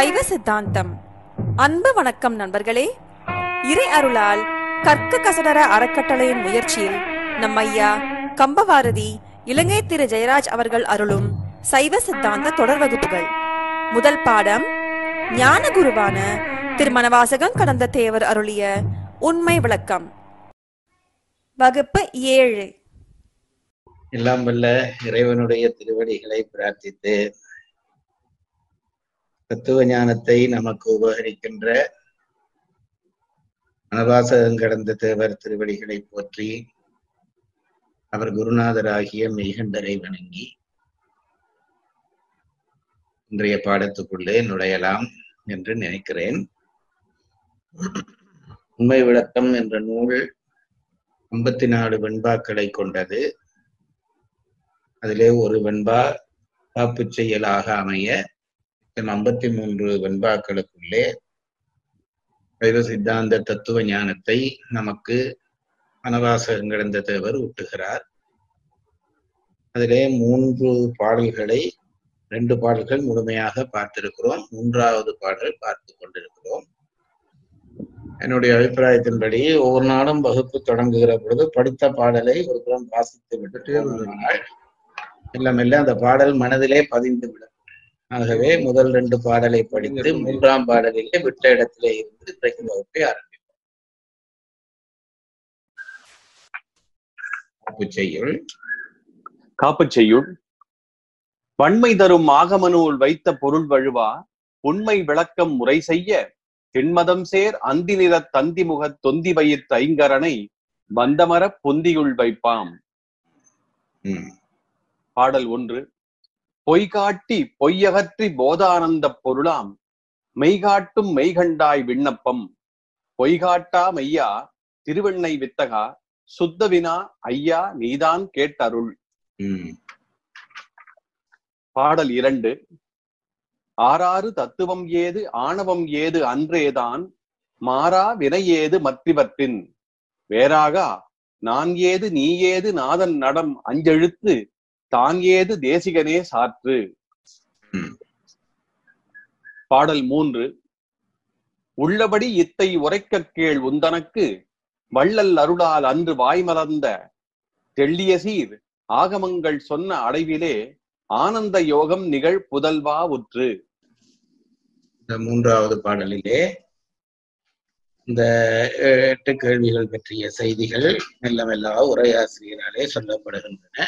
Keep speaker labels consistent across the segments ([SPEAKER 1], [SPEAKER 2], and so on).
[SPEAKER 1] சைவ சித்தாந்தம் அன்பு வணக்கம் நண்பர்களே இறை அருளால் கற்க கசடர அறக்கட்டளையின் முயற்சியில் நம் ஐயா கம்பவாரதி இலங்கை திரு ஜெயராஜ் அவர்கள் அருளும் சைவ சித்தாந்த தொடர் வகுப்புகள் முதல் பாடம் ஞான குருவான திருமணவாசகம் கடந்த தேவர் அருளிய உண்மை விளக்கம் வகுப்பு ஏழு
[SPEAKER 2] எல்லாம் வல்ல இறைவனுடைய திருவடிகளை பிரார்த்தித்து தத்துவ ஞானத்தை நமக்கு உபகரிக்கின்ற மனவாசகம் கடந்த தேவர் திருவடிகளை போற்றி அவர் குருநாதராகிய மெய்கண்டரை வணங்கி இன்றைய பாடத்துக்குள்ளே நுழையலாம் என்று நினைக்கிறேன் உண்மை விளக்கம் என்ற நூல் ஐம்பத்தி நாலு வெண்பாக்களை கொண்டது அதிலே ஒரு வெண்பா காப்புச் செயலாக அமைய ஐம்பத்தி மூன்று வெண்பாக்களுக்குள்ளே சைவ சித்தாந்த தத்துவ ஞானத்தை நமக்கு வனவாசகம் கிடந்த தேவர் ஊட்டுகிறார் அதிலே மூன்று பாடல்களை ரெண்டு பாடல்கள் முழுமையாக பார்த்திருக்கிறோம் மூன்றாவது பாடல் பார்த்து கொண்டிருக்கிறோம் என்னுடைய அபிப்பிராயத்தின்படி ஒவ்வொரு நாளும் வகுப்பு தொடங்குகிற பொழுது படித்த பாடலை ஒரு புறம் வாசித்து விட்டு போனால் மெல்ல மெல்ல அந்த பாடல் மனதிலே பதிந்து விடும் ஆகவே முதல் ரெண்டு பாடலை படித்து மூன்றாம் பாடலிலே விட்ட இடத்திலே இருந்து இன்றைக்கு வகுப்பை ஆரம்பிப்போம் செய்யுள்
[SPEAKER 3] காப்புச் செய்யுள் வன்மை தரும் ஆகமனூல் வைத்த பொருள் வழுவா உண்மை விளக்கம் முறை செய்ய திண்மதம் சேர் அந்தி நிற தந்தி முக தொந்தி வயிற் ஐங்கரனை வந்தமர பொந்தியுள் வைப்பாம்
[SPEAKER 2] ம்
[SPEAKER 3] பாடல் ஒன்று பொய்காட்டி பொய்யகற்றி போதானந்த பொருளாம் மெய்காட்டும் மெய்கண்டாய் விண்ணப்பம் பொய்காட்டா மையா திருவெண்ணை வித்தகா சுத்தவினா ஐயா நீதான் கேட்டருள்
[SPEAKER 2] ம்
[SPEAKER 3] பாடல் இரண்டு ஆறாறு தத்துவம் ஏது ஆணவம் ஏது அன்றேதான் மாறா வினையேது மற்றிவற்றின் வேறாகா நான் ஏது நீ ஏது நாதன் நடம் அஞ்செழுத்து தான் ஏது தேசிகனே சாற்று
[SPEAKER 2] ம்.
[SPEAKER 3] பாடல் மூன்று உள்ளபடி இத்தை உரைக்கக் கேள் உந்தனக்கு வள்ளல் அருளால் அன்று வாய்மலர்ந்த தெள்ளிய சீர் ஆகமங்கள் சொன்ன அடைவிலே ஆனந்த யோகம் நிகழ் புதல்வா உற்று
[SPEAKER 2] இந்த மூன்றாவது பாடலிலே இந்த எட்டு கேள்விகள் பற்றிய செய்திகள் மெல்ல மெல்ல உரையாசிரியராலே சொல்லப்படுகின்றன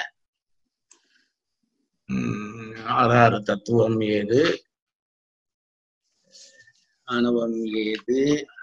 [SPEAKER 2] உம், ஆறாறு தத்துவம் ஏது ஆணவம் ஏது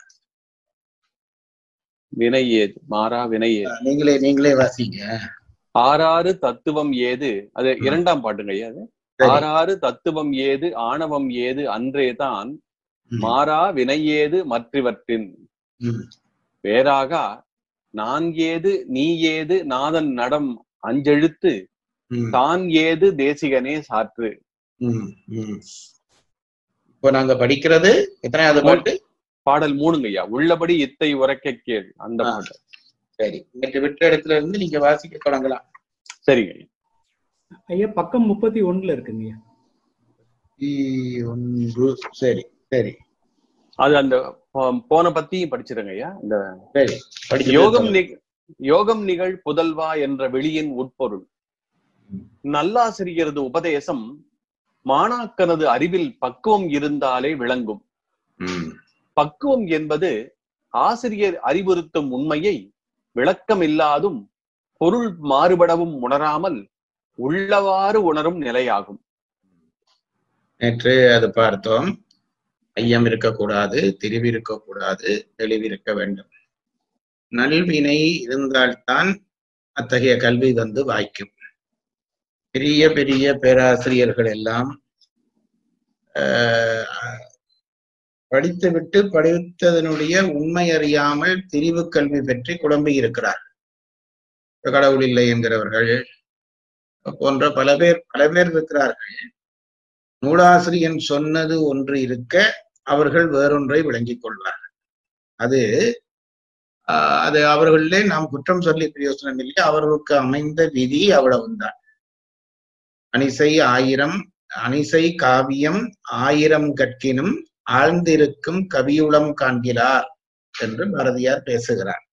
[SPEAKER 3] வினை ஏது மாறா வினை ஏது
[SPEAKER 2] நீங்களே நீங்களே வாசிங்க
[SPEAKER 3] ஆறாறு தத்துவம் ஏது அது இரண்டாம் பாட்டுங்க ஐயா அது
[SPEAKER 2] சரி.
[SPEAKER 3] ஆறாறு தத்துவம் ஏது ஆணவம் ஏது அன்றேதான்
[SPEAKER 2] ம்,
[SPEAKER 3] மாறா வினை ஏது மற்றிவற்றின்
[SPEAKER 2] ம்,
[SPEAKER 3] வேறாகா நான் ஏது நீ ஏது நாதன் நடம் அஞ்செழுத்து
[SPEAKER 2] ம்,
[SPEAKER 3] தான் ஏது தேசிகனே சாற்று
[SPEAKER 2] ம், ம். இப்போ நாங்க படிக்கிறது எத்தனையாவது பாட்டு
[SPEAKER 3] பாடல் மூணுங்க ஐயா உள்ளபடி இத்தை உரைக்க கேள் அந்த
[SPEAKER 2] ஆ.
[SPEAKER 3] பாடல்
[SPEAKER 2] சரி நேற்று விட்ட இடத்துல இருந்து நீங்க வாசிக்க தொடங்கலாம்
[SPEAKER 3] சரிங்க ஐயா.
[SPEAKER 4] ஐயா பக்கம் முப்பத்தி ஒண்ணுல இருக்குங்க ஐயா
[SPEAKER 2] ஈ, ஒன்று சரி சரி
[SPEAKER 3] அது அந்த போ- போன பத்தியும் படிச்சிருங்க ஐயா இந்த
[SPEAKER 2] சரி படிச்சு
[SPEAKER 3] யோகம் நிக- யோகம் நிகழ் புதல்வா என்ற வெளியின் உட்பொருள் நல்லாசிரியரது உபதேசம் மாணாக்கனது அறிவில் பக்குவம் இருந்தாலே விளங்கும்
[SPEAKER 2] ம்,
[SPEAKER 3] பக்குவம் என்பது ஆசிரியர் அறிவுறுத்தும் உண்மையை விளக்கமில்லாதும் பொருள் மாறுபடவும் உணராமல் உள்ளவாறு உணரும் நிலையாகும்
[SPEAKER 2] நேற்று அது பார்த்தோம் ஐயம் இருக்கக்கூடாது திரிவு இருக்கக்கூடாது தெளிவிருக்க வேண்டும் நல்வினை இருந்தால்தான் அத்தகைய கல்வி வந்து வாய்க்கும் பெரிய பெரிய பேராசிரியர்கள் எல்லாம் ஆஹ், படித்துவிட்டு படித்ததனுடைய உண்மை அறியாமல் திரிவு கல்வி பற்றி குழம்பி இருக்கிறார் கடவுள் இல்லை என்கிறவர்கள் போன்ற பல பேர் பல பேர் இருக்கிறார்கள் நூலாசிரியன் சொன்னது ஒன்று இருக்க அவர்கள் வேறொன்றை விளங்கிக் கொள்வார்கள் அது ஆஹ், அது அவர்களிலே நாம் குற்றம் சொல்லி பிரயோசனம் இல்லை அவர்களுக்கு அமைந்த விதி அவ்வளவுதான் அணிசை ஆயிரம் அனிசை காவியம் ஆயிரம் கற்கினும் ஆழ்ந்திருக்கும் கவியுளம் காண்கிறார் என்று பாரதியார் பேசுகிறார்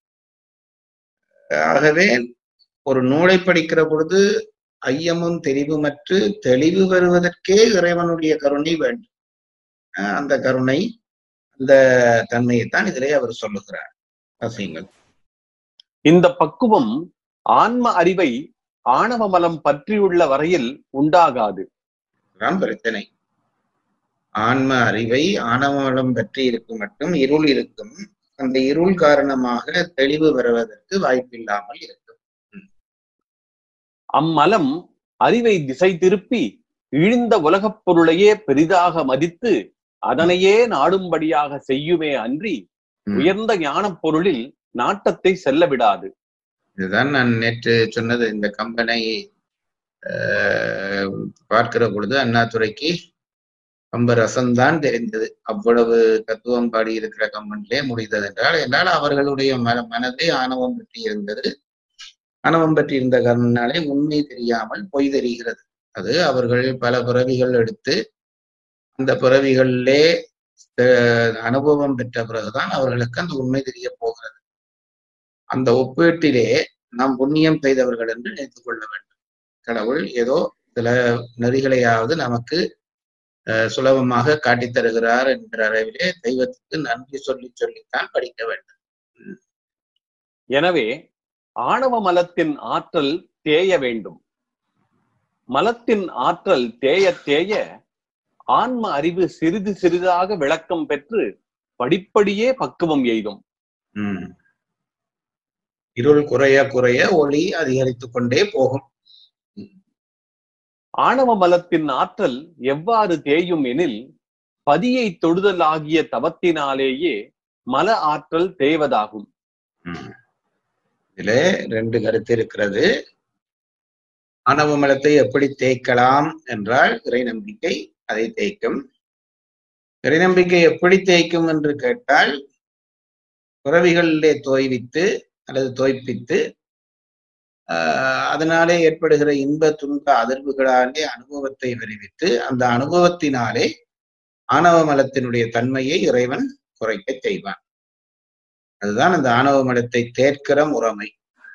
[SPEAKER 2] ஆகவே ஒரு நூலை படிக்கிற பொழுது ஐயமும் தெரிவுமற்று தெளிவு பெறுவதற்கே இறைவனுடைய கருணை வேண்டும் அஹ் அந்த கருணை அந்த தன்மையைத்தான் இதிலே அவர் சொல்லுகிறார் வாசியுங்கள்
[SPEAKER 3] இந்த பக்குவம் ஆன்ம அறிவை ஆணவ மலம் பற்றியுள்ள வரையில் உண்டாகாது
[SPEAKER 2] தான் பிரச்சனை ஆன்ம அறிவை ஆணவலம் பற்றி இருக்கும் மட்டும் இருள் இருக்கும் அந்த இருள் காரணமாக தெளிவு பெறுவதற்கு வாய்ப்பில்லாமல் இருக்கும்
[SPEAKER 3] அம்மலம் அறிவை திசை திருப்பி இழிந்த உலகப் பொருளையே பெரிதாக மதித்து அதனையே நாடும்படியாக செய்யுமே அன்றி
[SPEAKER 2] ம்.
[SPEAKER 3] உயர்ந்த ஞானப் பொருளில் நாட்டத்தை செல்ல விடாது
[SPEAKER 2] இதுதான் நான் நேற்று சொன்னது இந்த கம்பனை ஆஹ், பார்க்கிற பொழுது அண்ணாதுரைக்கு ரொம்ப ரசம்தான் தெரிந்தது அவ்வளவு தத்துவம் பாடி இருக்கிற கம்பனிலே முடிந்தது என்றால் என்றால் அவர்களுடைய மன மனதை ஆணவம் பற்றி இருந்தது ஆணவம் பற்றி இருந்த காரணத்தினாலே உண்மை தெரியாமல் பொய் தெரிகிறது அது அவர்கள் பல பிறவிகள் எடுத்து அந்த பிறவிகளிலே அஹ், அனுபவம் பெற்ற பிறகுதான் அவர்களுக்கு அந்த உண்மை தெரிய போகிறது அந்த ஒப்பீட்டிலே நாம் புண்ணியம் செய்தவர்கள் என்று நினைத்துக் கொள்ள வேண்டும் கடவுள் ஏதோ சில நெறிகளையாவது நமக்கு அஹ், சுலபமாக காட்டித் தருகிறார் என்ற அளவிலே தெய்வத்துக்கு நன்றி சொல்லி சொல்லித்தான் படிக்க வேண்டும்
[SPEAKER 3] எனவே ஆணவ மலத்தின் ஆற்றல் தேய வேண்டும் மலத்தின் ஆற்றல் தேய தேய ஆன்ம அறிவு சிறிது சிறிதாக விளக்கம் பெற்று படிப்படியே பக்குவம் எய்தும்
[SPEAKER 2] உம் இருள் குறைய குறைய ஒளி அதிகரித்துக் கொண்டே போகும்
[SPEAKER 3] ஆணவ மலத்தின் ஆற்றல் எவ்வாறு தேயும் எனில் பதியை தொடுதல் ஆகிய தவத்தினாலேயே மல ஆற்றல் தேவதாகும்
[SPEAKER 2] உம் இதிலே ரெண்டு கருத்து இருக்கிறது ஆணவ மலத்தை எப்படி தேய்க்கலாம் என்றால் இறை நம்பிக்கை அதை தேய்க்கும் இறை நம்பிக்கை எப்படி தேய்க்கும் என்று கேட்டால் பிறவிகளிலே தோய்வித்து அல்லது தோய்ப்பித்து ஆஹ் அதனாலே ஏற்படுகிற இன்ப துன்ப அதிர்வுகளாலே அனுபவத்தை விரிவித்து அந்த அனுபவத்தினாலே ஆணவ மலத்தினுடைய தன்மையை இறைவன் குறைக்க செய்வான் அதுதான் அந்த ஆணவ மலத்தை தேர்க்கிற முறைமை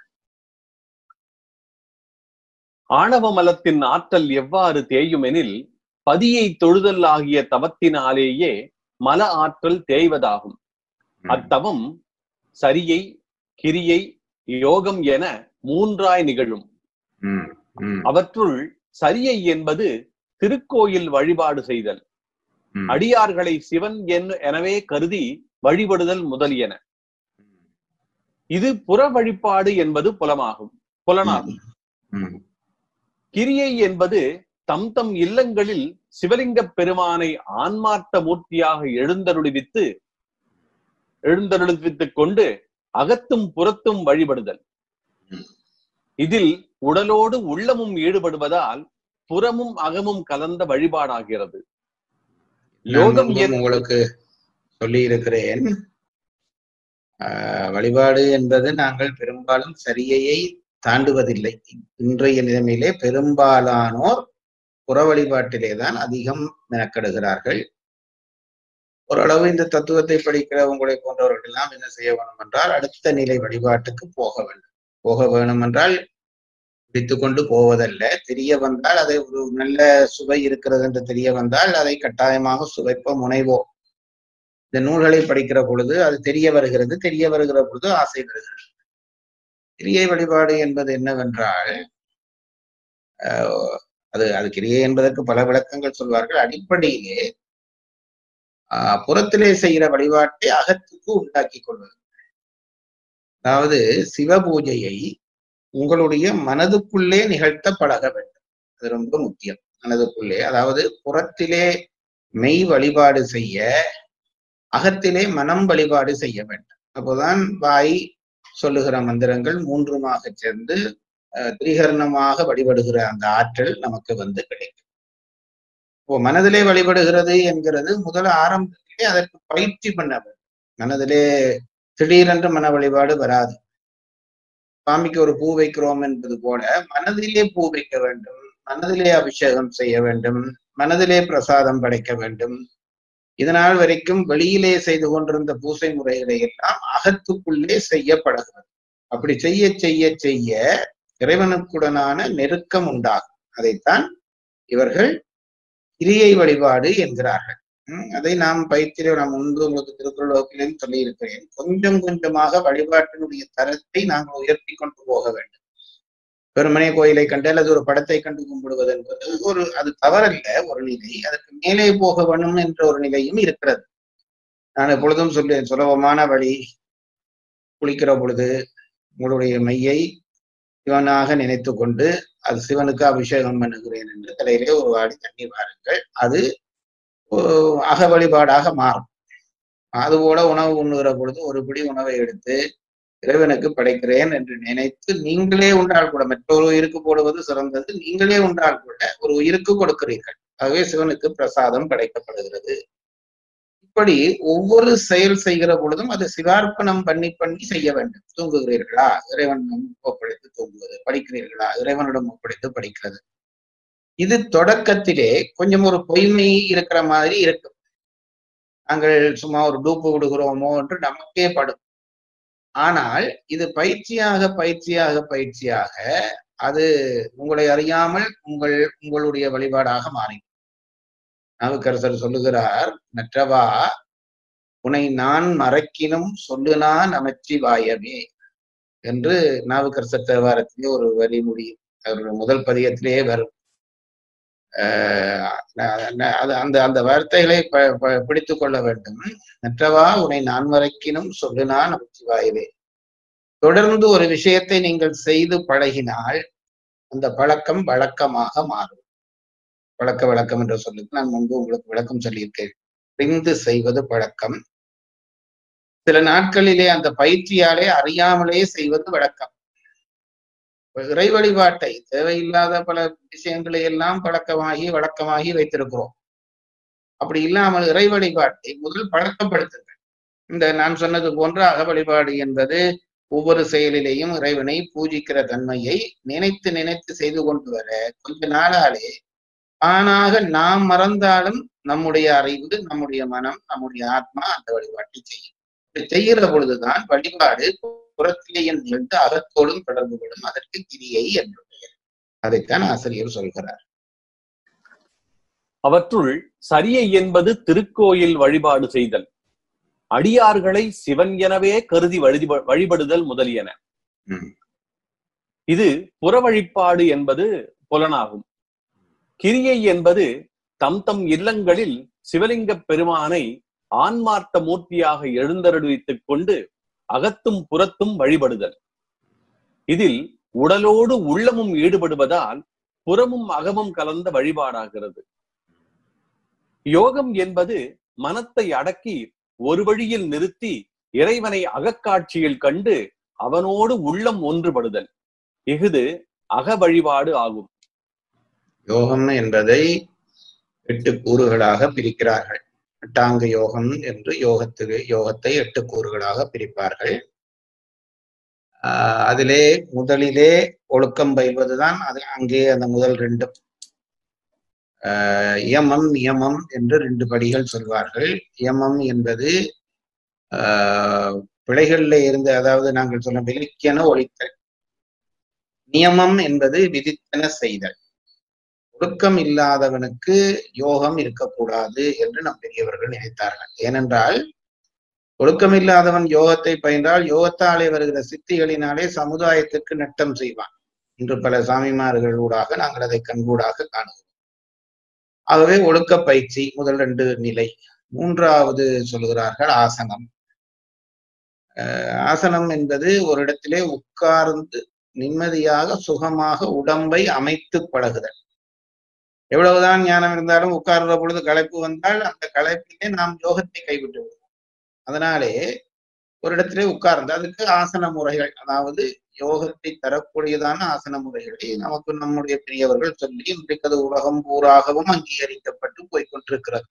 [SPEAKER 3] ஆணவ மலத்தின் ஆற்றல் எவ்வாறு தேயும் எனில் பதியை தொழுதல் ஆகிய தவத்தினாலேயே மல ஆற்றல் தேய்வதாகும் அத்தவம் சரியை கிரியை யோகம் என மூன்றாய் நிகழும்
[SPEAKER 2] உம் உம்
[SPEAKER 3] அவற்றுள் சரியை என்பது திருக்கோயில் வழிபாடு செய்தல்
[SPEAKER 2] உம்
[SPEAKER 3] அடியார்களை சிவன் என்- எனவே கருதி வழிபடுதல் முதலியன இது புற வழிபாடு என்பது புலமாகும் புலனாகும்
[SPEAKER 2] உம்
[SPEAKER 3] கிரியை என்பது தம் தம் இல்லங்களில் சிவலிங்கப் பெருமானை ஆன்மார்த்த மூர்த்தியாக எழுந்தருளிவித்து எழுந்தருளிவித்துக் கொண்டு அகத்தும் புறத்தும் வழிபடுதல்
[SPEAKER 2] ம்.
[SPEAKER 3] இதில் உடலோடு உள்ளமும் ஈடுபடுவதால் புறமும் அகமும் கலந்த வழிபாடாகிறது
[SPEAKER 2] நான்
[SPEAKER 3] யோகம்
[SPEAKER 2] முன்பும்
[SPEAKER 3] என்-
[SPEAKER 2] உங்களுக்கு சொல்லி இருக்கிறேன் ஆஹ் வழிபாடு என்பது நாங்கள் பெரும்பாலும் சரியையை தாண்டுவதில்லை இன்றைய நிலைமையிலே பெரும்பாலானோர் புற வழிபாட்டிலே தான் அதிகம் மெனக்கெடுகிறார்கள் ஓரளவு இந்த தத்துவத்தை படிக்கிற உங்களை போன்றவர்கள் எல்லாம் என்ன செய்ய வேண்டும் என்றால் அடுத்த நிலை வழிபாட்டுக்கு போக வேண்டும் போக வேணும் என்றால் பிடித்து கொண்டு போவதல்ல தெரிய வந்தால் அதை ஒரு நல்ல சுவை இருக்கிறது என்று தெரிய வந்தால் அதை கட்டாயமாக சுவைப்ப முனைவோம் இந்த நூல்களை படிக்கிற பொழுது அது தெரிய வருகிறது தெரிய வருகிற பொழுது ஆசை வருகிறது கிரியை வழிபாடு என்பது என்னவென்றால் ஆஹ், அது அது கிரியை என்பதற்கு பல விளக்கங்கள் சொல்வார்கள் அடிப்படையிலே ஆஹ், புறத்திலே செய்கிற வழிபாட்டை அகத்துக்கு உண்டாக்கி கொள்வது அதாவது சிவ பூஜையை உங்களுடைய மனதுக்குள்ளே நிகழ்த்த பழக வேண்டும் அது ரொம்ப முக்கியம் மனதுக்குள்ளே அதாவது புறத்திலே மெய் வழிபாடு செய்ய அகத்திலே மனம் வழிபாடு செய்ய வேண்டும் அப்போதான் வாய் சொல்லுகிற மந்திரங்கள் மூன்றுமாக சேர்ந்து அஹ், திரிகரணமாக வழிபடுகிற அந்த ஆற்றல் நமக்கு வந்து கிடைக்கும் இப்போ மனதிலே வழிபடுகிறது என்கிறது முதல் ஆரம்பத்திலே அதற்கு பயிற்சி பண்ண வேண்டும் மனதிலே திடீரென்று மன வழிபாடு வராது சுவாமிக்கு ஒரு பூ வைக்கிறோம் என்பது போல மனதிலே பூ வைக்க வேண்டும் மனதிலே அபிஷேகம் செய்ய வேண்டும் மனதிலே பிரசாதம் படைக்க வேண்டும் இதனால் வரைக்கும் வெளியிலே செய்து கொண்டிருந்த பூசை முறைகளை எல்லாம் அகத்துக்குள்ளே செய்யப்படுகிறது அப்படி செய்ய செய்ய செய்ய இறைவனுக்குடனான நெருக்கம் உண்டாகும் அதைத்தான் இவர்கள் கிரியை வழிபாடு என்கிறார்கள் உம், அதை நாம் பயிற்சியில நாம் முன்பு உங்களுக்கு திருக்குறள் வகுப்பிலும் சொல்லி இருக்கிறேன் கொஞ்சம் கொஞ்சமாக வழிபாட்டினுடைய தரத்தை நாங்கள் உயர்த்தி கொண்டு போக வேண்டும் பெருமனே கோயிலை கண்டு அல்லது ஒரு படத்தை கண்டு கும்பிடுவது என்பது ஒரு அது தவறல்ல ஒரு நிலை அதற்கு மேலே போக வேணும் என்ற ஒரு நிலையும் இருக்கிறது நான் எப்பொழுதும் சொல்லேன் சுலபமான வழி குளிக்கிற பொழுது உங்களுடைய மையை சிவனாக நினைத்து கொண்டு அது சிவனுக்கு அபிஷேகம் பண்ணுகிறேன் என்று தலையிலே ஒரு வாடி தண்ணீர் வாருங்கள் அது ஓ- அக வழிபாடாக மாறும் அதுபோல உணவு உண்ணுகிற பொழுது ஒரு பிடி உணவை எடுத்து இறைவனுக்கு படைக்கிறேன் என்று நினைத்து நீங்களே உண்டால் கூட மற்றொரு உயிருக்கு போடுவது சிறந்தது நீங்களே உண்டால் கூட ஒரு உயிருக்கு கொடுக்கிறீர்கள் ஆகவே சிவனுக்கு பிரசாதம் படைக்கப்படுகிறது இப்படி ஒவ்வொரு செயல் செய்கிற பொழுதும் அது சிவார்ப்பணம் பண்ணி பண்ணி செய்ய வேண்டும் தூங்குகிறீர்களா இறைவனிடம் ஒப்படைத்து தூங்குவது படிக்கிறீர்களா இறைவனிடம் ஒப்படைத்து படிக்கிறது இது தொடக்கத்திலே கொஞ்சம் ஒரு பொய்மை இருக்கிற மாதிரி இருக்கும் நாங்கள் சும்மா ஒரு டூப்பு விடுகிறோமோ என்று நமக்கே படும் ஆனால் இது பயிற்சியாக பயிற்சியாக பயிற்சியாக அது உங்களை அறியாமல் உங்கள் உங்களுடைய வழிபாடாக மாறி நாவுக்கரசர் சொல்லுகிறார் நற்றவா உன்னை நான் மறக்கினும் சொல்லுனா நமச்சிவாயமே என்று நாவுக்கரசர் தேவாரத்திலே ஒரு வரி முடியும் அவருடைய முதல் பதியத்திலேயே வரும் ஆஹ் ந- ந- அது அந்த அந்த வார்த்தைகளை ப- ப- பிடித்துக் கொள்ள வேண்டும் நற்றவா உன்னை நான் மறக்கினும் சொல்லுனா நமச்சிவாயவே தொடர்ந்து ஒரு விஷயத்தை நீங்கள் செய்து பழகினால் அந்த பழக்கம் வழக்கமாக மாறும் பழக்க வழக்கம் என்ற சொல்லுக்கு நான் முன்பு உங்களுக்கு விளக்கம் சொல்லியிருக்கேன் பிரிந்து செய்வது பழக்கம் சில நாட்களிலே அந்த பயிற்சியாலே அறியாமலே செய்வது வழக்கம் இப்ப இறை வழிபாட்டை தேவையில்லாத பல விஷயங்களை எல்லாம் பழக்கமாகி வழக்கமாகி வைத்திருக்கிறோம் அப்படி இல்லாமல் இறை வழிபாட்டை முதல் பழக்கப்படுத்துங்கள் இந்த நான் சொன்னது போன்ற அக வழிபாடு என்பது ஒவ்வொரு செயலிலேயும் இறைவனை பூஜிக்கிற தன்மையை நினைத்து நினைத்து செய்து கொண்டு வர கொஞ்ச நாளாலே ஆனாக நாம் மறந்தாலும் நம்முடைய அறிவு நம்முடைய மனம் நம்முடைய ஆத்மா அந்த வழிபாட்டை செய்யும் இப்படி செய்கிற பொழுதுதான் வழிபாடு புறத்திலேயே நிகழ்ந்து அகத்தோடும் தொடர்பு கொள்ளும் அதற்கு கிரியை என்று பெயர் அதைத்தான் ஆசிரியர் சொல்கிறார்
[SPEAKER 3] அவற்றுள் சரியை என்பது திருக்கோயில் வழிபாடு செய்தல் அடியார்களை சிவன் எனவே கருதி வழிப- வழிபடுதல் முதலியன
[SPEAKER 2] ம்.
[SPEAKER 3] இது புற வழிபாடு என்பது புலனாகும் கிரியை என்பது தம் தம் இல்லங்களில் சிவலிங்கப் பெருமானை ஆன்மார்த்த மூர்த்தியாக எழுந்தருளித்துக் கொண்டு அகத்தும் புறத்தும் வழிபடுதல் இதில் உடலோடு உள்ளமும் ஈடுபடுவதால் புறமும் அகமும் கலந்த வழிபாடாகிறது யோகம் என்பது மனத்தை அடக்கி ஒரு வழியில் நிறுத்தி இறைவனை அகக்காட்சியில் கண்டு அவனோடு உள்ளம் ஒன்றுபடுதல் இஃது அக வழிபாடு ஆகும்
[SPEAKER 2] யோகம் என்பதை எட்டு கூறுகளாக பிரிக்கிறார்கள் எட்டாங்க யோகம் என்று யோகத்துக்கு யோகத்தை எட்டு கூறுகளாக பிரிப்பார்கள் ஆஹ் அதிலே முதலிலே ஒழுக்கம் பயில்வதுதான் அது அங்கே அந்த முதல் ரெண்டும் ஆஹ் யமம் நியமம் என்று ரெண்டு படிகள் சொல்வார்கள் யமம் என்பது ஆஹ் பிழைகளில் இருந்து அதாவது நாங்கள் சொன்ன விலிக்கென ஒழித்தல் நியமம் என்பது விதித்தன செய்தல் ஒழுக்கம் இல்லாதவனுக்கு யோகம் இருக்கக்கூடாது என்று நம் பெரியவர்கள் நினைத்தார்கள் ஏனென்றால் ஒழுக்கம் இல்லாதவன் யோகத்தை பயின்றால் யோகத்தாலே வருகிற சித்திகளினாலே சமுதாயத்திற்கு நட்டம் செய்வான் இன்று பல சாமிமார்களூடாக நாங்கள் அதை கண்கூடாக காணுகிறோம் ஆகவே ஒழுக்க பயிற்சி முதல் ரெண்டு நிலை மூன்றாவது சொல்கிறார்கள் ஆசனம் அஹ் ஆசனம் என்பது ஒரு இடத்திலே உட்கார்ந்து நிம்மதியாக சுகமாக உடம்பை அமைத்து பழகுதல் எவ்வளவுதான் ஞானம் இருந்தாலும் உட்கார்ற பொழுது களைப்பு வந்தால் அந்த களைப்பிலே நாம் யோகத்தை கைவிட்டு விடுவோம் அதனாலே ஒரு இடத்திலே உட்கார்ந்து அதுக்கு ஆசன முறைகள் அதாவது யோகத்தை தரக்கூடியதான ஆசன முறைகளை நமக்கு நம்முடைய பெரியவர்கள் சொல்லி இன்றைக்கு அது உலகம் பூராகவும் அங்கீகரிக்கப்பட்டு போய்கொண்டிருக்கிறது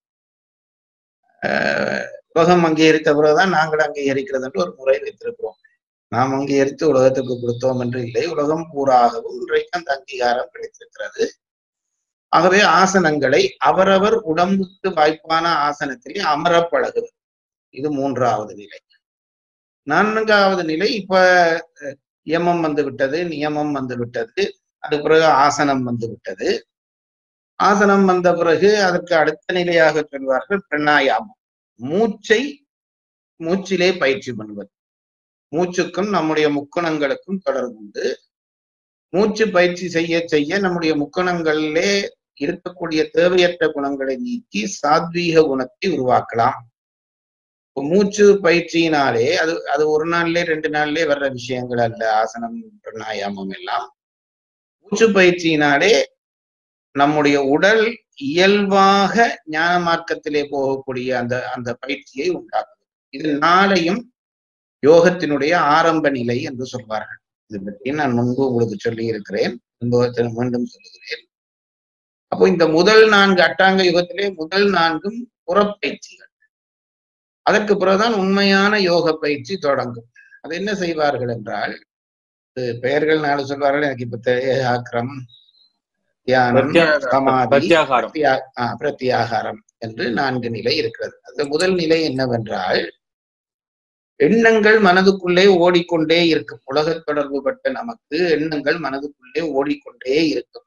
[SPEAKER 2] ஆஹ் உலகம் அங்கீகரித்த பிறகுதான் நாங்கள் அங்கீகரிக்கிறது என்று ஒரு முறை வைத்திருக்கிறோம் நாம் அங்கீகரித்து உலகத்துக்கு கொடுத்தோம் என்று இல்லை உலகம் பூராகவும் இன்றைக்கு அந்த அங்கீகாரம் கிடைத்திருக்கிறது ஆகவே ஆசனங்களை அவரவர் உடம்புக்கு வாய்ப்பான ஆசனத்திலே அமர பழகுவது இது மூன்றாவது நிலை நான்காவது நிலை இப்ப அஹ், யமம் வந்து விட்டது நியமம் வந்து விட்டது அதுக்கு பிறகு ஆசனம் வந்து விட்டது ஆசனம் வந்த பிறகு அதற்கு அடுத்த நிலையாக சொல்வார்கள் பிரணாயாமம் மூச்சை மூச்சிலே பயிற்சி பண்ணுவது மூச்சுக்கும் நம்முடைய முக்கணங்களுக்கும் தொடர்பு உண்டு மூச்சு பயிற்சி செய்ய செய்ய நம்முடைய முக்கணங்களிலே இருக்கக்கூடிய தேவையற்ற குணங்களை நீக்கி சாத்வீக குணத்தை உருவாக்கலாம் இப்ப மூச்சு பயிற்சியினாலே அது அது ஒரு நாள்லயே ரெண்டு நாள்லயே வர்ற விஷயங்கள் அல்ல ஆசனம் பிராணாயாமம் எல்லாம் மூச்சு பயிற்சியினாலே நம்முடைய உடல் இயல்பாக ஞான மார்க்கத்திலே போகக்கூடிய அந்த அந்த பயிற்சியை உண்டாக்குது இது நாளையும் யோகத்தினுடைய ஆரம்ப நிலை என்று சொல்வார்கள் இது பற்றி நான் முன்பு உங்களுக்கு சொல்லி இருக்கிறேன் அனுபவத்தை மீண்டும் சொல்லுகிறேன் அப்போ இந்த முதல் நான்கு அட்டாங்க யுகத்திலே முதல் நான்கும் புறப்பயிற்சிகள் அதற்கு பிறகுதான் உண்மையான யோக பயிற்சி தொடங்கும் அது என்ன செய்வார்கள் என்றால் இது பெயர்கள் நாலு சொல்வார்கள் எனக்கு இப்ப ஆக்கிரம் தியானம்
[SPEAKER 3] பிரத்யாக-
[SPEAKER 2] சமாதி
[SPEAKER 3] பிரத்யாகாரம்
[SPEAKER 2] பிரத்யா- ஆ, பிரத்யாகாரம் என்று நான்கு நிலை இருக்கிறது அந்த முதல் நிலை என்னவென்றால் எண்ணங்கள் மனதுக்குள்ளே ஓடிக்கொண்டே இருக்கும் உலக தொடர்பு பட்ட நமக்கு எண்ணங்கள் மனதுக்குள்ளே ஓடிக்கொண்டே இருக்கும்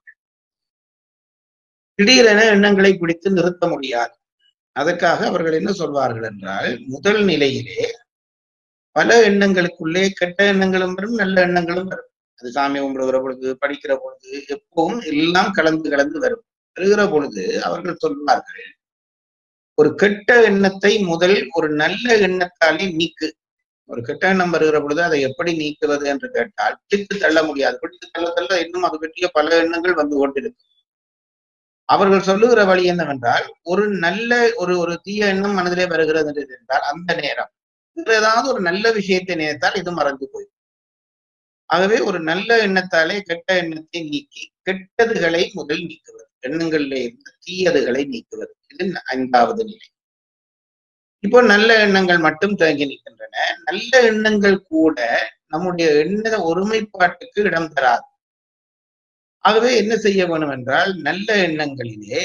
[SPEAKER 2] திடீரென எண்ணங்களை பிடித்து நிறுத்த முடியாது அதற்காக அவர்கள் என்ன சொல்வார்கள் என்றால் முதல் நிலையிலே பல எண்ணங்களுக்குள்ளே கெட்ட எண்ணங்களும் வரும் நல்ல எண்ணங்களும் வரும் அது சாமி கும்பிடுகிற பொழுது படிக்கிற பொழுது எப்பவும் எல்லாம் கலந்து கலந்து வரும் வருகிற பொழுது அவர்கள் சொல்வார்கள் ஒரு கெட்ட எண்ணத்தை முதல் ஒரு நல்ல எண்ணத்தாலே நீக்கு ஒரு கெட்ட எண்ணம் வருகிற பொழுது அதை எப்படி நீக்குவது என்று கேட்டால் பிடித்து தள்ள முடியாது பிடித்து தள்ள தள்ள இன்னும் அது பற்றிய பல எண்ணங்கள் வந்து கொண்டிருக்கும் அவர்கள் சொல்லுகிற வழி என்னவென்றால் ஒரு நல்ல ஒரு ஒரு தீய எண்ணம் மனதிலே வருகிறது என்று என்றால் அந்த நேரம் வேற ஏதாவது ஒரு நல்ல விஷயத்தை நினைத்தால் இது மறந்து போய் ஆகவே ஒரு நல்ல எண்ணத்தாலே கெட்ட எண்ணத்தை நீக்கி கெட்டதுகளை முதல் நீக்குவது எண்ணங்களிலே இருந்து தீயதுகளை நீக்குவது இது ஐந்தாவது நிலை இப்போ நல்ல எண்ணங்கள் மட்டும் தேங்கி நிற்கின்றன நல்ல எண்ணங்கள் கூட நம்முடைய எண்ண ஒருமைப்பாட்டுக்கு இடம் தராது ஆகவே என்ன செய்ய வேணும் என்றால் நல்ல எண்ணங்களிலே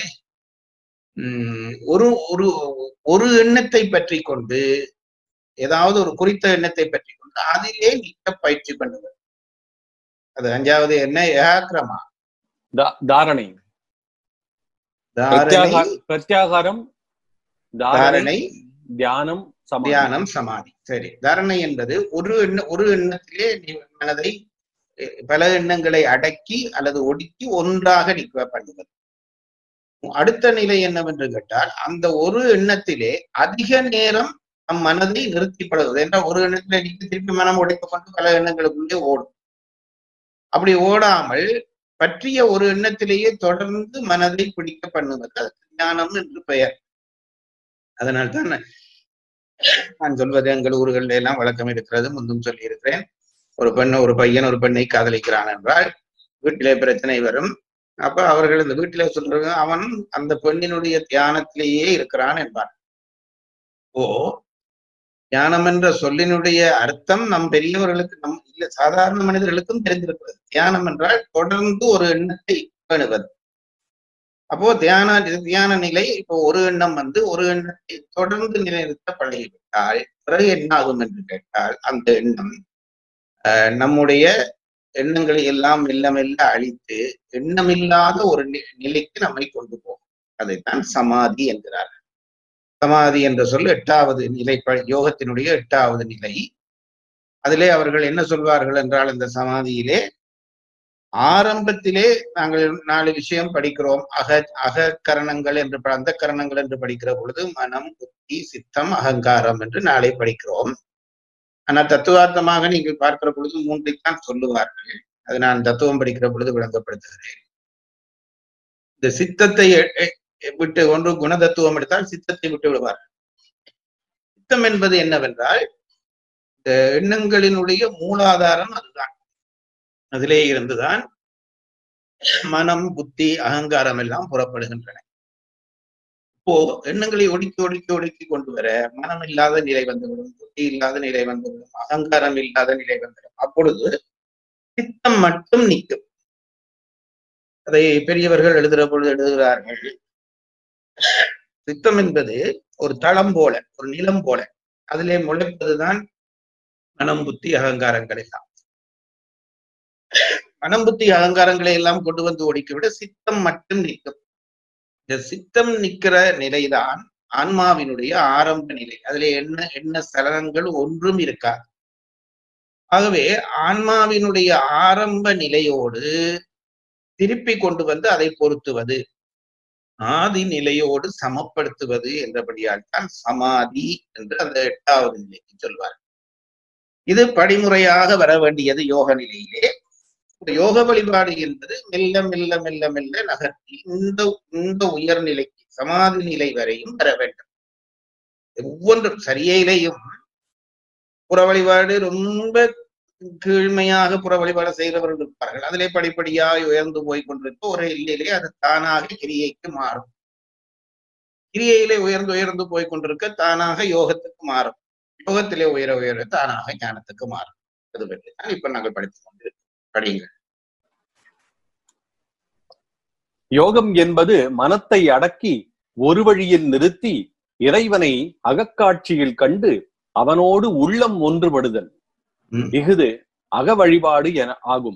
[SPEAKER 2] உம் ஒரு ஒரு ஒரு எண்ணத்தை பற்றி கொண்டு ஏதாவது ஒரு குறித்த எண்ணத்தை பற்றி கொண்டு அதிலே நிற்க பயிற்சி பண்ணுவது அது அஞ்சாவது என்ன ஏகாக்கிரமா
[SPEAKER 3] தா- தாரணை
[SPEAKER 2] தாரணை
[SPEAKER 3] பிரத்யாகா- பிரத்யாகாரம் தாரணை
[SPEAKER 2] தாரணை
[SPEAKER 3] தியானம் சமாதி
[SPEAKER 2] தியானம் சமாதி சரி தாரணை என்பது ஒரு எண்ண ஒரு எண்ணத்திலே நீ மனதை அஹ், பல எண்ணங்களை அடக்கி அல்லது ஒடுக்கி ஒன்றாக நிற்க பண்ணுவது அடுத்த நிலை என்னவென்று கேட்டால் அந்த ஒரு எண்ணத்திலே அதிக நேரம் நம் மனதை நிறுத்திப்படுவது என்றால் ஒரு எண்ணத்திலே நிற்க திருப்பி மனம் உடைக்கப்பட்டு பல எண்ணங்களுக்குள்ளே ஓடும் அப்படி ஓடாமல் பற்றிய ஒரு எண்ணத்திலேயே தொடர்ந்து மனதை பிடிக்க பண்ணுவது அதுக்கு ஞானம் என்று பெயர் அதனால்தான் நான் சொல்வது எங்கள் ஊர்களில் எல்லாம் வழக்கம் இருக்கிறது முந்தும் சொல்லி இருக்கிறேன் ஒரு பெண் ஒரு பையன் ஒரு பெண்ணை காதலிக்கிறான் என்றால் வீட்டிலே பிரச்சனை வரும் அப்ப அவர்கள் இந்த வீட்டிலே சொல்றாங்க அவன் அந்த பெண்ணினுடைய தியானத்திலேயே இருக்கிறான் என்பார் ஓ தியானம் என்ற சொல்லினுடைய அர்த்தம் நம் பெரியவர்களுக்கு நம் இல்ல சாதாரண மனிதர்களுக்கும் தெரிந்திருக்கிறது தியானம் என்றால் தொடர்ந்து ஒரு எண்ணத்தை பேணுவது அப்போ தியான தியான நிலை இப்போ ஒரு எண்ணம் வந்து ஒரு எண்ணத்தை தொடர்ந்து நிலைநிறுத்த பழகிவிட்டால் பிறகு என்ன ஆகும் என்று கேட்டால் அந்த எண்ணம் அஹ், நம்முடைய எண்ணங்களை எல்லாம் மெல்ல மெல்ல அழித்து எண்ணமில்லாத ஒரு நி- நிலைக்கு நம்மை கொண்டு போகும் அதைத்தான் சமாதி என்கிறார் சமாதி என்ற சொல் எட்டாவது நிலை ப- யோகத்தினுடைய எட்டாவது நிலை அதிலே அவர்கள் என்ன சொல்வார்கள் என்றால் இந்த சமாதியிலே ஆரம்பத்திலே நாங்கள் நாலு விஷயம் படிக்கிறோம் அக அகக்கரணங்கள் என்று ப- அந்த கரணங்கள் என்று படிக்கிற பொழுது மனம் புத்தி சித்தம் அகங்காரம் என்று நாளை படிக்கிறோம் ஆனால் தத்துவார்த்தமாக நீங்கள் பார்க்கிற பொழுது மூன்றைத்தான் சொல்லுவார்கள் அது நான் தத்துவம் படிக்கிற பொழுது விளங்கப்படுத்துகிறேன் இந்த சித்தத்தை எ- எ- விட்டு ஒன்று குணதத்துவம் எடுத்தால் சித்தத்தை விட்டு விடுவார்கள் சித்தம் என்பது என்னவென்றால் இந்த எண்ணங்களினுடைய மூலாதாரம் அதுதான் அதிலே இருந்துதான் மனம் புத்தி அகங்காரம் எல்லாம் புறப்படுகின்றன இப்போ எண்ணங்களை ஒடுக்கி ஒடுக்கி ஒடுக்கி கொண்டு வர மனம் இல்லாத நிலை வந்துவிடும் புத்தி இல்லாத நிலை வந்துவிடும் அகங்காரம் இல்லாத நிலை வந்துவிடும் அப்பொழுது சித்தம் மட்டும் நிற்கும் அதை பெரியவர்கள் எழுதுகிற பொழுது எழுதுகிறார்கள் சித்தம் என்பது ஒரு தளம் போல ஒரு நிலம் போல அதிலே முளைப்பதுதான் மனம் புத்தி அகங்காரங்கள் எல்லாம் மனம் புத்தி அகங்காரங்களை எல்லாம் கொண்டு வந்து ஒடிக்க விட சித்தம் மட்டும் நிற்கும் இந்த சித்தம் நிற்கிற நிலைதான் ஆன்மாவினுடைய ஆரம்ப நிலை அதுல என்ன என்ன சலனங்கள் ஒன்றும் இருக்காது ஆகவே ஆன்மாவினுடைய ஆரம்ப நிலையோடு திருப்பி கொண்டு வந்து அதை பொருத்துவது ஆதி நிலையோடு சமப்படுத்துவது என்றபடியால் தான் சமாதி என்று அந்த எட்டாவது நிலைக்கு சொல்வார் இது படிமுறையாக வர வேண்டியது யோக நிலையிலே இந்த யோக வழிபாடு என்பது மெல்ல மெல்ல மெல்ல மெல்ல நகர்த்தி இந்த இந்த உயர்நிலைக்கு சமாதி நிலை வரையும் வர வேண்டும் ஒவ்வொன்றும் சரியிலையும் புற வழிபாடு ரொம்ப கீழ்மையாக புற வழிபாடு செய்கிறவர்கள் இருப்பார்கள் அதிலே படிப்படியாய் உயர்ந்து போய் கொண்டிருக்க ஒரு எல்லையிலே அது தானாக கிரியைக்கு மாறும் கிரியையிலே உயர்ந்து உயர்ந்து போய் கொண்டிருக்க தானாக யோகத்துக்கு மாறும் யோகத்திலே உயர உயர தானாக ஞானத்துக்கு மாறும் அது பற்றி தான் இப்ப நாங்கள் படித்துக் கொண்டிருக்கோம் படிங்க
[SPEAKER 3] யோகம் என்பது மனத்தை அடக்கி ஒரு வழியில் நிறுத்தி இறைவனை அகக்காட்சியில் கண்டு அவனோடு உள்ளம் ஒன்றுபடுதல்
[SPEAKER 2] ம்.
[SPEAKER 3] இஃது அக வழிபாடு என ஆகும்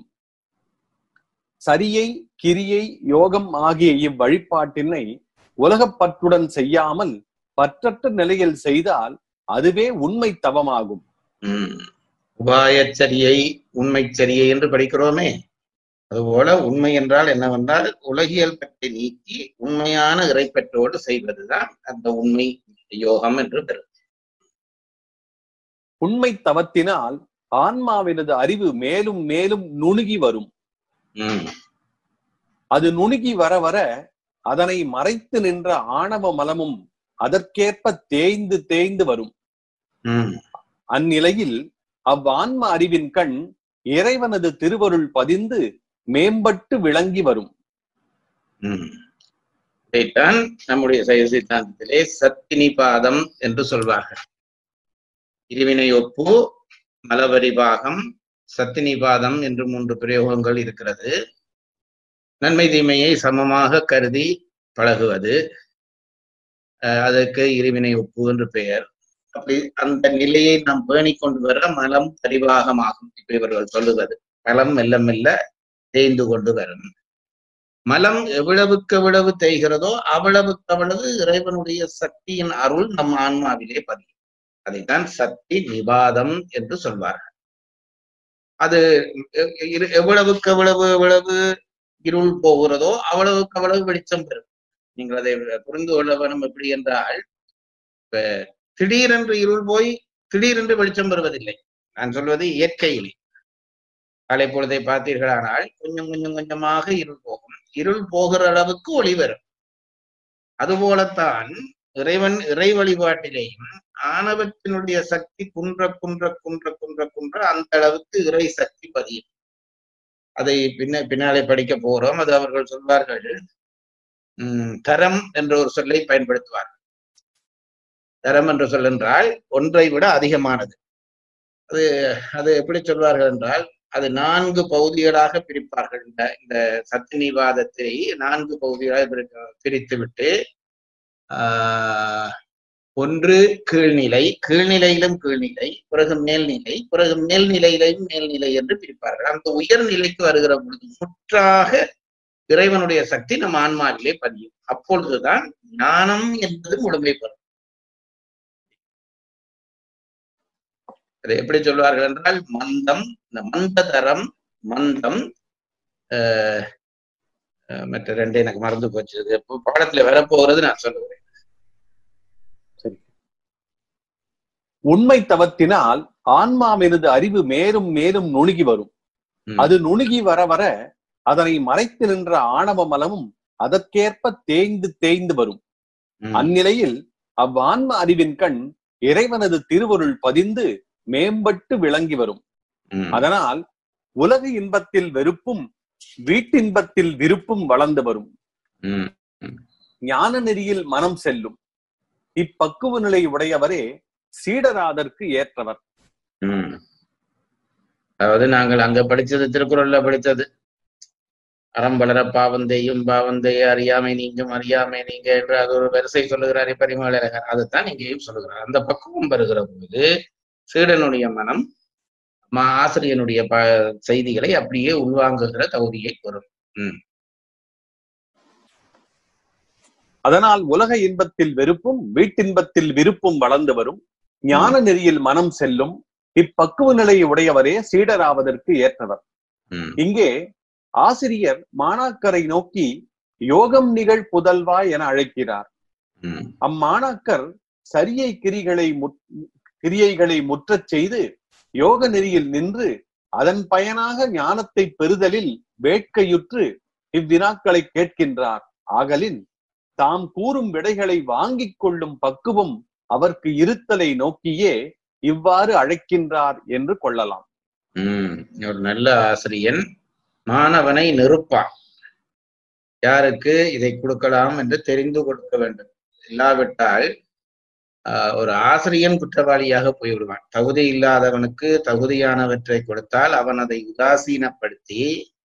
[SPEAKER 3] சரியை கிரியை யோகம் ஆகிய இவ்வழிபாட்டினை உலகப் பற்றுடன் செய்யாமல் பற்றற்ற நிலையில் செய்தால் அதுவே உண்மை தவமாகும்
[SPEAKER 2] உம் உபாயச்சரியை உண்மைச்சரியை என்று படிக்கிறோமே அதுபோல உண்மை என்றால் என்னவென்றால் உலகியல் பற்றி நீக்கி உண்மையான இறைப்பற்றோடு செய்வதுதான் அந்த உண்மை யோகம் என்று பெறும்
[SPEAKER 3] உண்மை தவத்தினால் ஆன்மாவினது அறிவு மேலும் மேலும் நுணுகி வரும்
[SPEAKER 2] உம்
[SPEAKER 3] அது நுணுகி வர வர அதனை மறைத்து நின்ற ஆணவ மலமும் அதற்கேற்ப தேய்ந்து தேய்ந்து வரும்
[SPEAKER 2] உம்
[SPEAKER 3] அந்நிலையில் அவ்வான்ம அறிவின் கண் இறைவனது திருவருள் பதிந்து மேம்பட்டு விளங்கி வரும்
[SPEAKER 2] உம் இதைத்தான் நம்முடைய சைவ சித்தாந்தத்திலே சத்தினிபாதம் என்று சொல்வார்கள் இருவினை ஒப்பு மலபரிபாகம் சத்தினிபாதம் என்று மூன்று பிரயோகங்கள் இருக்கிறது நன்மை தீமையை சமமாக கருதி பழகுவது அஹ் அதற்கு இருவினை ஒப்பு என்று பெயர் அப்படி அந்த நிலையை நாம் பேணிக் கொண்டு வர மலம் பரிவாகமாகும் இப்ப இவர்கள் சொல்லுவது மலம் மெல்ல மெல்ல தேய்ந்து கொண்டு வரும் மலம் எவ்வளவுக்கு எவ்வளவு தேய்கிறதோ அவ்வளவுக்கு அவ்வளவு இறைவனுடைய சக்தியின் அருள் நம் ஆன்மாவிலே பதியும் அதைத்தான் சக்தி நிவாதம் என்று சொல்வார்கள் அது எ- இரு- எவ்வளவுக்கு எவ்வளவு எவ்வளவு இருள் போகிறதோ அவ்வளவுக்கு அவ்வளவு வெளிச்சம் பெறும் நீங்கள் அதை புரிந்து கொள்ள வேணும் எப்படி என்றால் இப்ப திடீரென்று இருள் போய் திடீரென்று வெளிச்சம் பெறுவதில்லை நான் சொல்வது இயற்கையிலே காலை பொழுதை பார்த்தீர்களானால் கொஞ்சம் கொஞ்சம் கொஞ்சமாக இருள் போகும் இருள் போகிற அளவுக்கு ஒளி வரும் அதுபோலத்தான் இறைவன் இறை வழிபாட்டிலேயும் ஆணவத்தினுடைய சக்தி குன்ற குன்ற குன்ற குன்ற குன்ற அந்த அளவுக்கு இறை சக்தி பதியும் அதை பின்ன பின்னாலே படிக்க போறோம் அது அவர்கள் சொல்வார்கள் உம் தரம் என்ற ஒரு சொல்லை பயன்படுத்துவார் தரம் என்ற சொல் என்றால் ஒன்றை விட அதிகமானது அது அது எப்படி சொல்வார்கள் என்றால் அது நான்கு பகுதிகளாக பிரிப்பார்கள் இந்த இந்த சத்தினிவாதத்தை நான்கு பகுதிகளாக பிரிக்க- பிரித்து விட்டு ஆஹ் ஒன்று கீழ்நிலை கீழ்நிலையிலும் கீழ்நிலை பிறகு மேல்நிலை பிறகு மேல்நிலையிலும் மேல்நிலை என்று பிரிப்பார்கள் அந்த உயர்நிலைக்கு வருகிற பொழுது முற்றாக இறைவனுடைய சக்தி நம் ஆன்மாவிலே பதியும் அப்பொழுதுதான் ஞானம் என்பது முழுமை பெறும் அதை எப்படி சொல்வார்கள் என்றால் மந்தம் இந்த மந்ததரம் மந்தம் ஆஹ் ஆஹ் மற்ற ரெண்டு எனக்கு மறந்து போச்சு இது எப்போ பாடத்துல வரப்போகிறது நான் சொல்லுவேன்
[SPEAKER 3] உண்மை தவத்தினால் ஆன்மாவினது அறிவு மேலும் மேலும் நுணுகி வரும்
[SPEAKER 2] ம்.
[SPEAKER 3] அது நுணுகி வர வர அதனை மறைத்து நின்ற ஆணவ மலமும் அதற்கேற்ப தேய்ந்து தேய்ந்து வரும்
[SPEAKER 2] ம்.
[SPEAKER 3] அந்நிலையில் அவ்வான்ம அறிவின் கண் இறைவனது திருவருள் பதிந்து மேம்பட்டு விளங்கி வரும்
[SPEAKER 2] ம்.
[SPEAKER 3] அதனால் உலக இன்பத்தில் வெறுப்பும் வீட்டின்பத்தில் விருப்பும் வளர்ந்து வரும்
[SPEAKER 2] ம்.
[SPEAKER 3] ஞான நெறியில் மனம் செல்லும் இப்பக்குவ நிலை உடையவரே சீடராதற்கு ஏற்றவர்
[SPEAKER 2] ம். அதாவது நாங்கள் அங்க படிச்சது திருக்குறள்ல படித்தது அறம் வளர பாவந்தையும் பாவந்தைய அறியாமை நீங்கும் அறியாமை நீங்க என்று அது ஒரு வரிசை சொல்லுகிறார் பரிமளகர் அதுதான் இங்கேயும் சொல்லுகிறார் அந்த பக்குவம் வருகிற பொழுது சீடனுடைய மனம் மா- ஆசிரியனுடைய ப செய்திகளை அப்படியே உள்வாங்குகிற தகுதியை பெறும்
[SPEAKER 3] அதனால் உலக இன்பத்தில் வெறுப்பும் வீட்டின்பத்தில் விருப்பும் வளர்ந்து வரும் ஞான நெறியில் மனம் செல்லும் இப்பக்குவ நிலையை உடையவரே சீடராவதற்கு ஏற்றவர்
[SPEAKER 2] ம்,
[SPEAKER 3] இங்கே ஆசிரியர் மாணாக்கரை நோக்கி யோகம் நிகழ் புதல்வா என அழைக்கிறார்
[SPEAKER 2] ம்,
[SPEAKER 3] அம்மாணாக்கர் சரியை கிரிகளை முற்- கிரியைகளை முற்றச் செய்து யோக நெறியில் நின்று அதன் பயனாக ஞானத்தை பெறுதலில் வேட்கையுற்று இவ்வினாக்களை கேட்கின்றார் ஆகலின் தாம் கூறும் விடைகளை வாங்கிக் கொள்ளும் பக்குவம் அவர்க்கு இருத்தலை நோக்கியே இவ்வாறு அழைக்கின்றார் என்று கொள்ளலாம்
[SPEAKER 2] ம். ஒரு நல்ல ஆசிரியன் மாணவனை நிறுப்பான் யாருக்கு இதை கொடுக்கலாம் என்று தெரிந்து கொடுக்க வேண்டும் இல்லாவிட்டால் ஆஹ், ஒரு ஆசிரியன் குற்றவாளியாக போய்விடுவான் தகுதி இல்லாதவனுக்கு தகுதியானவற்றை கொடுத்தால் அவன் அதை உதாசீனப்படுத்தி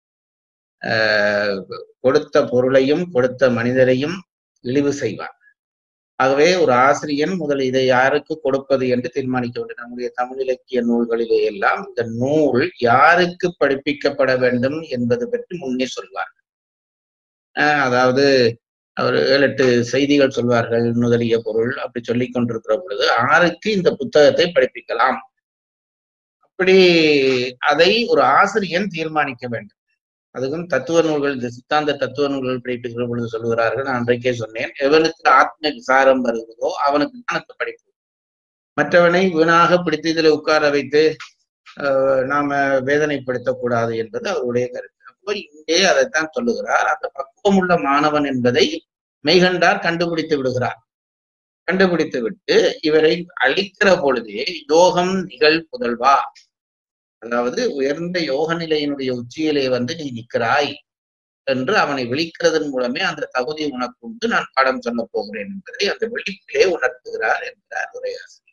[SPEAKER 2] ஆஹ், கொடுத்த பொருளையும் கொடுத்த மனிதரையும் இழிவு செய்வான் ஆகவே ஒரு ஆசிரியன் முதல் இதை யாருக்கு கொடுப்பது என்று தீர்மானிக்க வேண்டும் நம்முடைய தமிழ் இலக்கிய நூல்களிலே எல்லாம் இந்த நூல் யாருக்கு படிப்பிக்கப்பட வேண்டும் என்பது பற்றி முன்னே சொல்வார் ஆஹ் அதாவது அவர் ஏழு எட்டு செய்திகள் சொல்வார்கள் முதலிய பொருள் அப்படி சொல்லிக் கொண்டிருக்கிற பொழுது ஆருக்கு இந்த புத்தகத்தை படிப்பிக்கலாம் அப்படி அதை ஒரு ஆசிரியன் தீர்மானிக்க வேண்டும் அதுக்கும் தத்துவ நூல்கள் இந்த சித்தாந்த தத்துவ நூல்கள் படிப்பிக்கிற பொழுது சொல்லுகிறார்கள் நான் அன்றைக்கே சொன்னேன் எவனுக்கு ஆத்ம விசாரம் வருகிறதோ அவனுக்கு தான் அந்த படிப்பு மற்றவனை வீணாக பிடித்து இதில் உட்கார வைத்து ஆஹ், நாம வேதனைப்படுத்தக்கூடாது என்பது அவருடைய கருத்து அப்போ இங்கே அதைத்தான் சொல்லுகிறார் அந்த பக்குவம் உள்ள மாணவன் என்பதை மெய்கண்டார் கண்டுபிடித்து விடுகிறார் கண்டுபிடித்து விட்டு இவரை அழிக்கிற பொழுதே யோகம் நிகழ் புதல்வா அதாவது உயர்ந்த யோக நிலையினுடைய உச்சியிலே வந்து நீ நிற்கிறாய் என்று அவனை விழிக்கிறதன் மூலமே அந்த தகுதி உனக்கு உண்டு நான் பாடம் சொல்ல போகிறேன் என்பதை அந்த விழிப்பிலே உணர்த்துகிறார் என்கிறார் உரையாசிரியர்